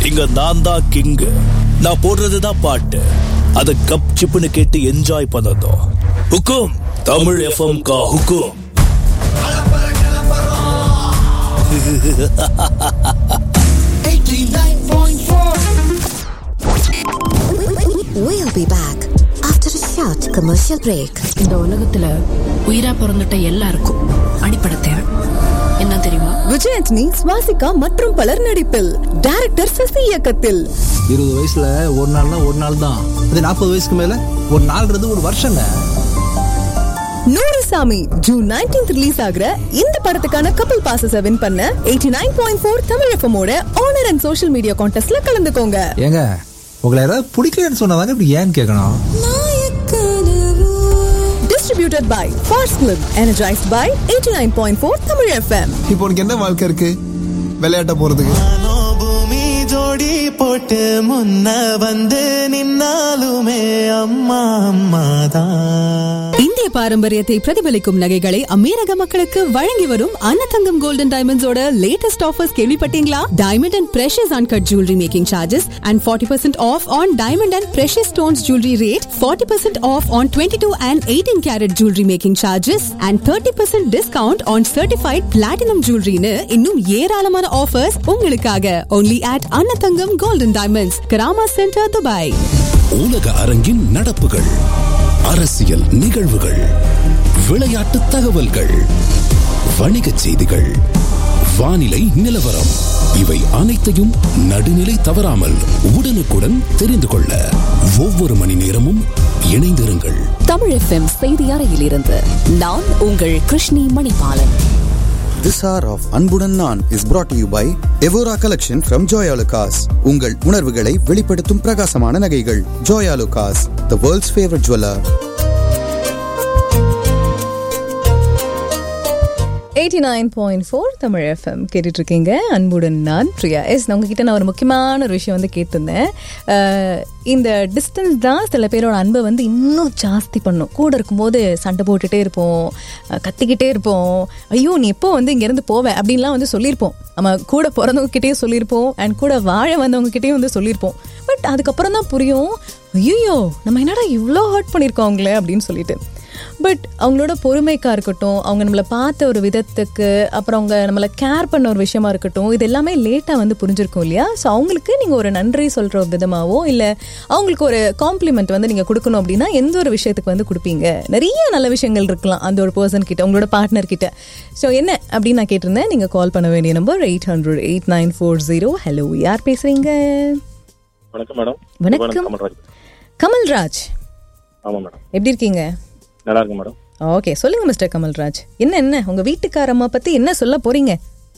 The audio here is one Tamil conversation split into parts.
இங்க நான் தான் கிங்கு நான் போடுறதுதான் பாட்டு அதை கப் சிப்புன்னு கேட்டு என்ஜாய் பண்ணதும் ஹுக்கும் தமிழ் எஃப்எம் கா ஹுக்கும் We'll be back after a short commercial break. இந்த உலகத்துல உயிரா பிறந்துட்ட எல்லாருக்கும் அடிப்படை தேவை என்ன தெரியுமா விஜயத்னி சுவாசிகா மற்றும் பலர் நடிப்பில் டைரக்டர் சசி இயக்கத்தில் இருபது வயசுல ஒரு நாள்னா ஒரு நாள் தான் அது நாற்பது வயசுக்கு மேல ஒரு நாள்ன்றது ஒரு வருஷங்க நூறுசாமி ஜூன் 19th ரிலீஸ் ஆகுற இந்த படத்துக்கான கப்பல் பாசஸ் வின் பண்ண 89.4 நைன் பாயிண்ட் ஃபோர் தமிழ் எஃப்எமோட ஆனர் அண்ட் சோஷியல் மீடியா கான்டெஸ்ட்ல கலந்துக்கோங்க ஏங்க உங்களை யாராவது பிடிக்கலன்னு சொன்னாதாங்க இப்படி ஏன்னு கேட்கணும் distributed by fast clip energised by 89.4 nine point four Tamil FM இப்போ உனக்கு என்ன வாழ்க்கை இருக்கு விளையாட்ட போறதுக்கு நானோ பூமி ஜோடி போட்டு முன்ன வந்து நின்னாலுமே அம்மா அம்மா தான் இந்திய பாரம்பரியத்தை பிரதிபலிக்கும் நகைகளை அமீரக மக்களுக்கு வழங்கி வரும் அன்னதங்கம் கோல்டன் டைமண்ட்ஸோட லேட்டஸ்ட் ஆஃபர்ஸ் கேள்விப்பட்டீங்களா diamond and precious uncut jewellery making charges and forty percent off on diamond and precious stones jewellery rate forty percent off on twenty two and eighteen carat jewellery making charges and thirty percent discount on certified platinum ஜுவல்லரின்னு இன்னும் ஏராளமான ஆஃபர்ஸ் உங்களுக்காக only at Annathangam golden diamonds Karama centre Dubai உலக அரங்கின் நடப்புகள் அரசியல் நிகழ்வுகள் விளையாட்டு தகவல்கள் வணிகச் செய்திகள் வானிலை நிலவரம் இவை அனைத்தையும் நடுநிலை தவறாமல் உடனுக்குடன் தெரிந்து கொள்ள ஒவ்வொரு மணி நேரமும் இணைந்திருங்கள் தமிழ் எஃப்எம் செய்தி அறையிலிருந்து நான் உங்கள் Krishni Manibalan This hour of அன்புடன் நான் is brought to you by Evora collection from Joya Lucas. உங்கள் உணர்வுகளை வெளிப்படுத்தும் பிரகாசமான நகைகள் Joya Lucas, the world's favorite jeweler. 89.4 nine point four Tamil FM கேட்டுட்டு இருக்கீங்க அன்புடன் நான் பிரியா எஸ் நான் உங்ககிட்ட நான் ஒரு முக்கியமான ஒரு விஷயம் வந்து கேட்டிருந்தேன் அஹ், இந்த டிஸ்டன்ஸ் தான் சில பேரோட அன்பை வந்து இன்னும் ஜாஸ்தி பண்ணும் கூட இருக்கும்போது சண்டை போட்டுட்டே இருப்போம் அஹ், கத்திக்கிட்டே இருப்போம் ஐயோ நீ எப்போ வந்து இங்கேருந்து போவ அப்படின்லாம் வந்து சொல்லியிருப்போம் நம்ம கூட பிறந்தவங்ககிட்டயே சொல்லியிருப்போம் அண்ட் கூட வாழ வந்தவங்ககிட்டயும் வந்து சொல்லியிருப்போம் பட் அதுக்கப்புறம் தான் புரியும் ஐயோ நம்ம என்னடா இவ்வளோ ஹர்ட் பண்ணியிருக்கோம் அவங்கள அப்படின்னு சொல்லிட்டு பட் அவங்களோட பொறுமைக்கா இருக்கட்டும் அவங்க நம்மளை பார்த்த ஒரு விதத்துக்கு அப்புறம் அவங்க நம்மளை கேர் பண்ண ஒரு விஷயமா இருக்கட்டும் இது எல்லாமே லேட்டாக வந்து புரிஞ்சிருக்கும் இல்லையா ஸோ அவங்களுக்கு நீங்கள் ஒரு நன்றி சொல்கிற ஒரு விதமாவோ இல்லை அவங்களுக்கு ஒரு காம்ப்ளிமெண்ட் வந்து நீங்கள் கொடுக்கணும் அப்படின்னா எந்த ஒரு விஷயத்துக்கு வந்து கொடுப்பீங்க நிறைய நல்ல விஷயங்கள் இருக்கலாம் அந்த ஒரு பர்சன் கிட்ட உங்களோட பார்ட்னர் கிட்ட ஸோ என்ன அப்படின்னு நான் கேட்டிருந்தேன் நீங்கள் கால் பண்ண வேண்டிய number eight hundred eight nine four zero hello யார் பேசுறீங்க வணக்கம் மேடம் வணக்கம். கமல்ராஜ் கமல்ராஜ் ஆமா மேடம் எப்படி இருக்கீங்க நல்லா இருக்கு மேடம் ஓகே சொல்லுங்க மிஸ்டர் கமல்ராஜ் என்ன என்ன உங்க வீட்டுக்காரம்மா பத்தி என்ன சொல்ல போறீங்க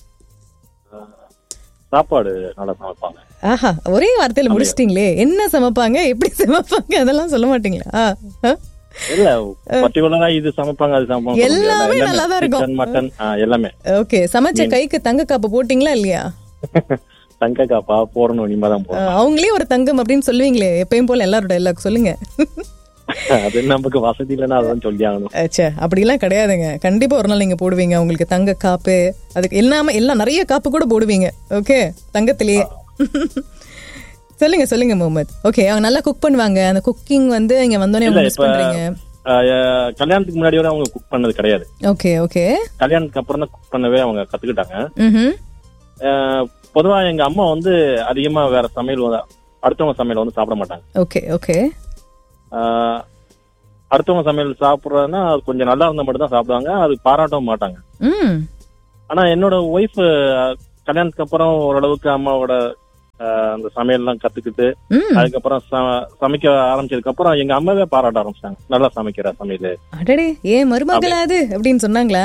சாப்பாடு நல்லா சமைப்பாங்க ஆஹா ஒரே வார்த்தையில முடிச்சிட்டீங்களே என்ன சமைப்பாங்க எப்படி சமைப்பாங்க அதெல்லாம் சொல்ல மாட்டீங்களா ஆ, ஆ. இல்ல பர்டிகுலரா இது சமைப்பாங்க அது சமைப்பாங்க சொல்ல முடியாது. எல்லாமே நல்லாதான் இருக்கும். சிக்கன் மட்டன் ஆ, எல்லாமே ஓகே சமைச்ச கைக்கு தங்க காப்பு போட்டீங்களா இல்லையா தங்க காப்பா போறணும் இனிமே தான் ஆ, போறோம் அவங்களே ஒரு தங்கம் அப்படின்னு சொல்லுவீங்களே எப்பயும் போல எல்லாரோட எல்லாருக்கும் சொல்லுங்க அது நமக்கு வசதி இல்லைன்னா அதான் சொல்லி ஆகணும் ச்சே அப்படிலாம் கிடையாதுங்க கண்டிப்பா ஒரு நாள் நீங்க போடுவீங்க உங்களுக்கு தங்க காப்பு அதுக்கு எல்லாமே எல்லாம் நிறைய காப்பு கூட போடுவீங்க ஓகே தங்கத்திலேயே சொல்லுங்க சொல்லுங்க முகமது ஓகே அவங்க நல்லா குக் பண்ணுவாங்க அந்த குக்கிங் வந்து இங்க வந்தோடனே இல்ல அவங்க மிஸ் இப்ப பண்றீங்க ஆ, ஆ, கல்யாணத்துக்கு முன்னாடி வரை அவங்க குக் பண்ணது கிடையாது ஓகே ஓகே கல்யாணத்துக்கு அப்புறம் தான் குக் பண்ணவே அவங்க கத்துக்கிட்டாங்க ம் ஆ, பொதுவா எங்க அம்மா வந்து அதிகமா வேற சமையல் வந்து- அடுத்தவங்க சமையல் வந்து சாப்பிட மாட்டாங்க ஓகே ஓகே ஆஹ் அடுத்தவங்க சமையல் சாப்பிட்றதுன்னா அது கொஞ்சம் நல்லா இருந்தா மட்டும் தான் சாப்பிடுவாங்க அது பாராட்டவும் மாட்டாங்க ம் ஆனா என்னோட ஒய்ஃப் கல்யாணத்துக்கு அப்புறம் ஓரளவுக்கு அம்மாவோட ஆஹ் அந்த சமையல்லாம் கத்துக்கிட்டு ம் அதுக்கப்புறம் ச- சமைக்க ஆரம்பிச்சதுக்கு அப்புறம் எங்க அம்மாவே பாராட்ட ஆரம்பிச்சிட்டாங்க நல்லா சமைக்கிற சமையல் அடடே ஏன் மருமகளா அது அப்படின்னு சொன்னாங்களா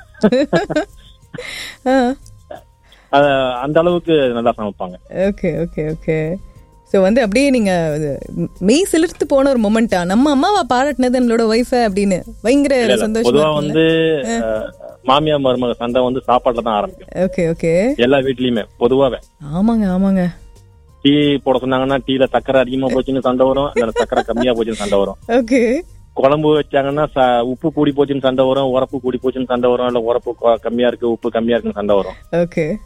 ஆஹ் அந்த அளவுக்கு நல்லா சமைப்பாங்க ஓகே ஓகே ஓகே ஸோ வந்து அப்படியே நீங்க இது, மெய் சிலிர்த்து போன ஒரு மொமெண்டா நம்ம அம்மாவா பாராட்டினது நம்மளோட ஒய்ஃபை அப்படின்னு பயங்கர இல்ல, இல்ல. சந்தோஷமா பொதுவா இருக்கும்ல? வந்து ஆஹ் மாமியார் மருமக சண்டை வந்து சாப்பாட்டுல தான் ஆரம்பிக்கும் ஓகே ஓகே எல்லா வீட்லயுமே பொதுவாவே ஆமாங்க ஆமாங்க டீ போட சொன்னாங்கன்னா டீல சக்கரை அதிகமா போச்சுன்னு சண்டை வரும் இல்ல சக்கரை கம்மியா போச்சுன்னு சண்டை வரும் ஓகே குழம்பு வச்சாங்கன்னா ச- உப்பு கூடி போச்சுன்னு சண்டை வரும் உரப்பு கூடி போச்சுன்னு சண்டை வரும் இல்ல உரப்பு கொ- கம்மியா இருக்கு உப்பு கம்மியா இருக்குன்னு சண்டை வரும் ஓகே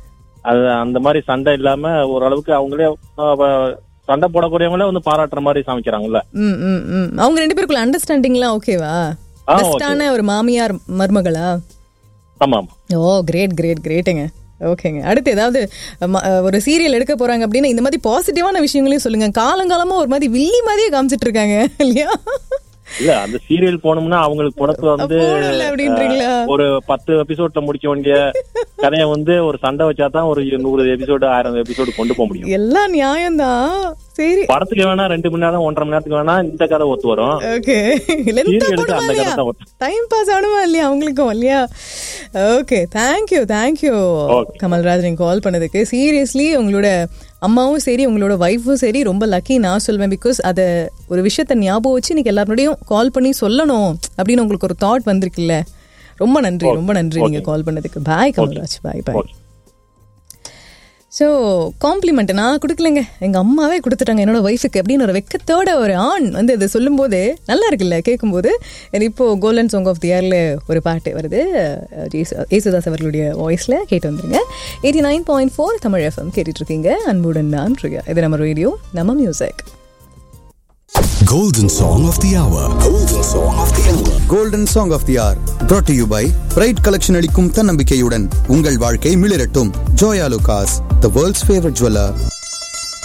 அது அந்த மாதிரி சண்டை இல்லாம ஓரளவுக்கு அவங்களே அஹ், வ- சண்டை போடக்கூடியவங்களே வந்து பாராட்டுற மாதிரி சமைக்கிறாங்கல்ல ம் ம் ம் அவங்க ரெண்டு பேருக்குள்ள அண்டர்ஸ்டாண்டிங்லாம் ஓகேவா ஆ, பெஸ்டான ஒரு மாமியார் மருமகளா ஆமா ஆமா ஓ கிரேட் கிரேட் கிரேட்டுங்க ஓகேங்க அடுத்து ஏதாவது ம- ஒரு சீரியல் எடுக்க போறாங்க அப்படின்னா இந்த மாதிரி பாசிட்டிவான விஷயங்களையும் சொல்லுங்க காலங்காலமா ஒரு மாதிரி வில்லி மாதிரியே காமிச்சிட்டு இருக்காங்க இல்லையா இல்ல அந்த சீரியல் போனோம்னா அவங்களுக்கு பொழப்பு வந்து போடல அப்படின்றீங்களா? அஹ், ஒரு பத்து எபிசோட்ல முடிக்க வேண்டிய கதையை வந்து ஒரு சண்டை வச்சாதான் ஒரு நூறு எபிசோடு ஆயிரம் எபிசோடு கொண்டு போக முடியும் எல்லாம் நியாயம்தான் சரி படத்துக்கு வேணா ரெண்டு மணி நேரம் ஒன்றரை மணி நேரத்துக்கு வேணா இந்த கதை ஒத்து வரும் ஓகே சீரியலுக்கு அந்த கதை தான் ஒத்து டைம் பாஸ் ஆனுமா இல்லையா அவங்களுக்கும் இல்லையா okay thank you thank you Okay. Kamalraj நீங்க கால் பண்ணதுக்கு சீரியஸ்லி உங்களோட அம்மாவும் சரி உங்களோட ஒய்ஃபும் சரி ரொம்ப லக்கி நான் சொல்வேன் பிகாஸ் அதை ஒரு விஷயத்த ஞாபகம் வச்சு இன்னைக்கு எல்லாருடையும் கால் பண்ணி சொல்லணும் அப்படின்னு உங்களுக்கு ஒரு தாட் வந்திருக்குல்ல ரொம்ப நன்றி Okay. ரொம்ப நன்றி நீங்க Okay. கால் பண்ணதுக்கு bye Kamalraj bye bye Okay. So compliment நான் கொடுக்கலங்க எங்க அம்மாவே கொடுத்துட்டாங்க என்னோட ஒய்ஃபுக்கு அப்படின்னு ஒரு வெக்கத்தோட ஒரு ஆண் வந்து இதை சொல்லும்போது நல்லா இருக்குல்ல கேட்கும்போது இப்போ கோல்டன் சாங் ஆஃப் தி இயர்ல ஒரு பாட்டு வருது அஹ், ஜேசு- ஏசுதாஸ் அவர்களுடைய வாய்ஸ்ல கேட்டு வந்துருங்க eighty nine point four Tamil FM கேட்டுட்டு இருக்கீங்க அன்புடன் நான் பிரியா இது நம்ம ரேடியோ நம்ம music Golden Song of the Hour. Golden Song of the Hour. Golden song of the hour brought to you by Pride collection அளிக்கும் தன்னம்பிக்கையுடன் உங்கள் வாழ்க்கை மிளிரட்டும் Joyalukkas the world's favourite jeweller